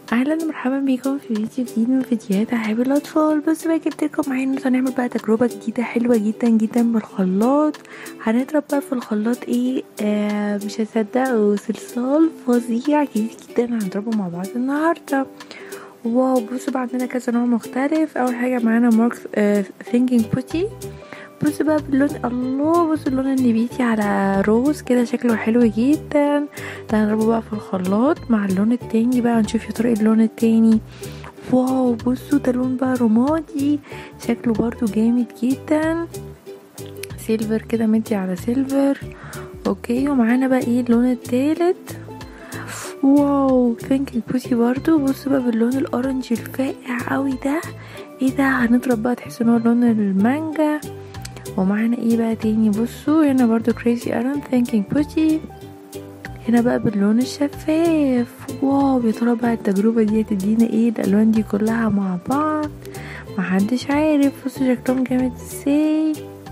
اهلا ومرحبا بيكم في فيديو جديد من فيديوهات العاب الاطفال بصوا بقى جبت لكم معايا النهارده هنعمل بقى تجربه جديده حلوه جدا جدا بالخلاط هنضرب بقى في الخلاط ايه آه مش هتصدقوا صلصال فظيع جديد جدا هنضربه مع بعض النهارده واو بصوا بقى عندنا كذا نوع مختلف اول حاجه معانا مارك آه ثينكينج بوتي بصوا بقى باللون الله بصوا اللون النبيتي على روز كده شكله حلو جدا ده هنضربه بقى في الخلاط مع اللون التاني بقى نشوف يا ترى ايه اللون التاني واو بصوا ده لون بقى رمادي شكله برضو جامد جدا سيلفر كده مدي على سيلفر اوكي ومعانا بقى ايه اللون التالت واو ثينكينج بوسي برضو بصوا بقى باللون الاورنج الفاقع قوي ده ايه ده هنضرب بقى تحسوا ان هو لون المانجا ومعانا ايه بقى تاني بصوا هنا برضو كريزي ارون ثينكينج بوتي هنا بقى باللون الشفاف واو يا ترى بقى التجربة دي هتدينا ايه الالوان دي كلها مع بعض محدش عارف بصوا شكلهم جامد ازاي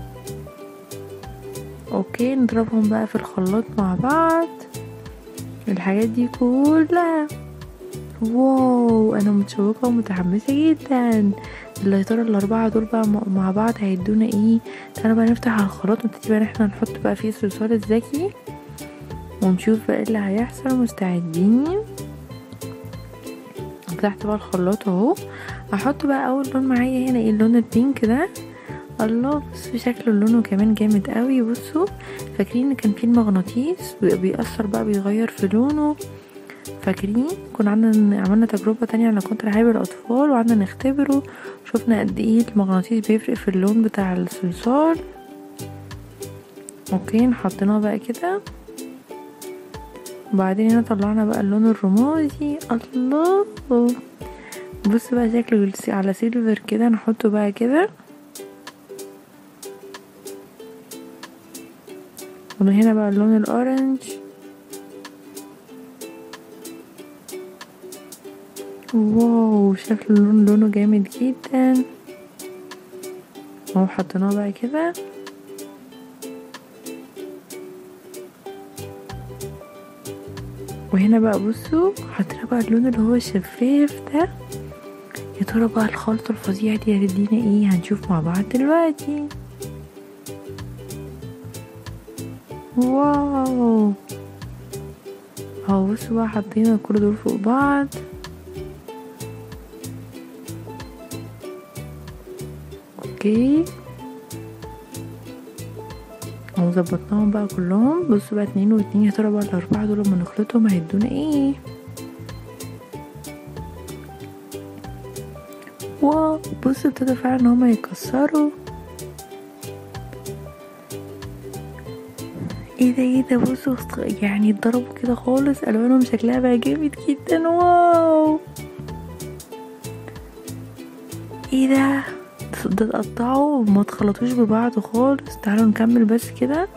اوكي نضربهم بقى في الخلاط مع بعض الحاجات دي كلها واو انا متشوقة ومتحمسة جدا اللي ترى الاربعة دول بقى مع بعض هيدونا ايه تعالوا بقى نفتح على الخلاط ونبتدي بقى احنا نحط بقى فيه الصلصال الذكي ونشوف بقى اللي هيحصل مستعدين فتحت بقى الخلاط اهو هحط بقى اول لون معايا هنا ايه اللون البينك ده الله بصوا شكله لونه كمان جامد قوي بصوا فاكرين كان فيه المغناطيس بيأثر بقى بيغير في لونه فاكرين كنا عندنا عملنا تجربة تانية على كونتر حابب الأطفال وقعدنا نختبره شفنا قد ايه المغناطيس بيفرق في اللون بتاع الصلصال اوكي حطيناه بقى كده وبعدين هنا طلعنا بقى اللون الرمادي الله بص بقى شكله على سيلفر كده نحطه بقى كده ومن هنا بقى اللون الاورنج واو شكل اللون لونه جامد جدا اهو حطيناه بقى كده وهنا بقى بصوا حطينا بقى اللون اللي هو الشفاف ده يا ترى بقى الخلطة الفظيعة دي هتدينا ايه هنشوف مع بعض دلوقتي واو اهو بصوا بقى حطينا كل دول فوق بعض اوكي اهو ظبطناهم بقى كلهم بصوا بقى اتنين واتنين يا ترى بقى الاربعة دول لما نخلطهم هيدونا ايه واو بصوا ابتدوا فعلا ان هما يكسروا ايه ده ايه ده بصوا يعني اتضربوا كده خالص الوانهم شكلها بقى جامد جدا واو ايه ده ده اتقطعوا وما تخلطوش ببعض خالص تعالوا نكمل بس كده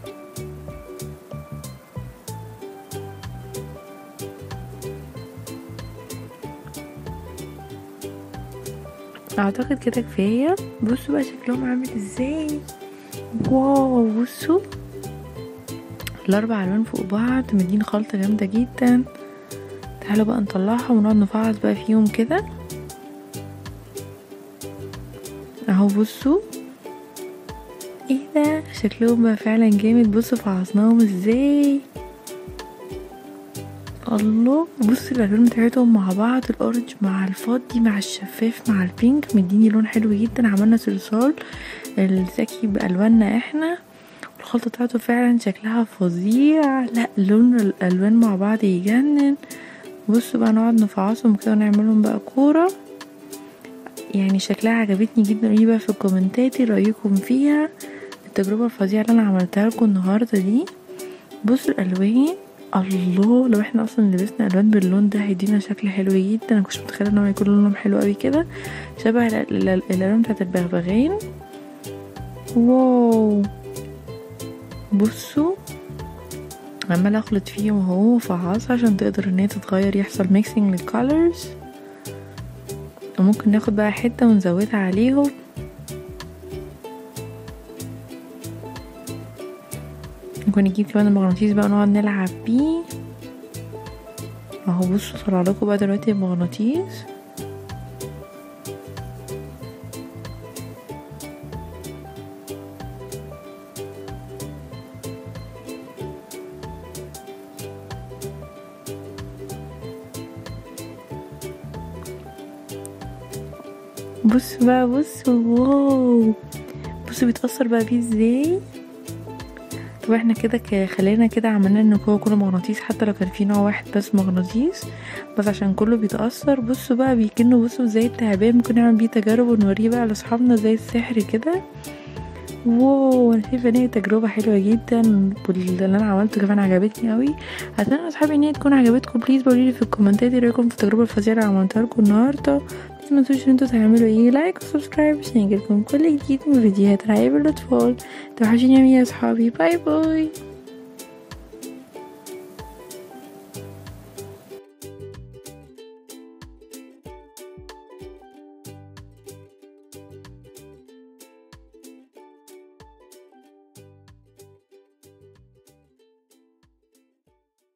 اعتقد كده كفايه بصوا بقى شكلهم عامل ازاي واو بصوا الاربع الوان فوق بعض مدين خلطه جامده جدا تعالوا بقى نطلعها ونقعد نفعص بقى فيهم كده اهو بصوا ايه ده شكلهم بقى فعلا جامد بصوا فعصناهم ازاي الله بصوا الالوان بتاعتهم مع بعض الاورنج مع الفضي مع الشفاف مع البينك مديني لون حلو جدا عملنا صلصال الذكي بالواننا احنا الخلطه بتاعته فعلا شكلها فظيع لا لون الالوان مع بعض يجنن بصوا بقى نقعد نفعصهم كده ونعملهم بقى كوره يعني شكلها عجبتني جدا قولي بقى في الكومنتات رايكم فيها التجربه الفظيعه اللي انا عملتها لكم النهارده دي بصوا الالوان الله لو احنا اصلا لبسنا الوان باللون ده هيدينا شكل حلو جدا انا كنتش متخيله ان هو يكون لونهم حلو قوي كده شبه الالوان بتاعت البغبغان واو بصوا عمال اخلط فيهم اهو فعص عشان تقدر ان هي تتغير يحصل ميكسينج للكالرز وممكن ناخد بقى حتة ونزودها عليهم ممكن نجيب كمان المغناطيس بقى ونقعد نلعب بيه اهو بصوا طلع لكم بقى دلوقتي المغناطيس بص بقى بص واو بص بيتأثر بقى بيه ازاي طب احنا كده خلينا كده عملنا ان هو كله مغناطيس حتى لو كان في نوع واحد بس مغناطيس بس عشان كله بيتأثر بصوا بقى بيكنوا بصوا زي التعبان ممكن نعمل بيه تجارب ونوريه بقى لاصحابنا زي السحر كده واو انا شايفه ان هي تجربه حلوه جدا واللي انا عملته كمان عجبتني قوي اتمنى اصحابي ان هي تكون عجبتكم بليز قولولي في الكومنتات ايه رايكم في التجربه الفظيعه اللي عملتها لكم النهارده بس ما تنسوش ان انتوا تعملوا ايه لايك وسبسكرايب عشان يجيلكم كل جديد من فيديوهات رعاية الاطفال توحشوني يا اصحابي باي باي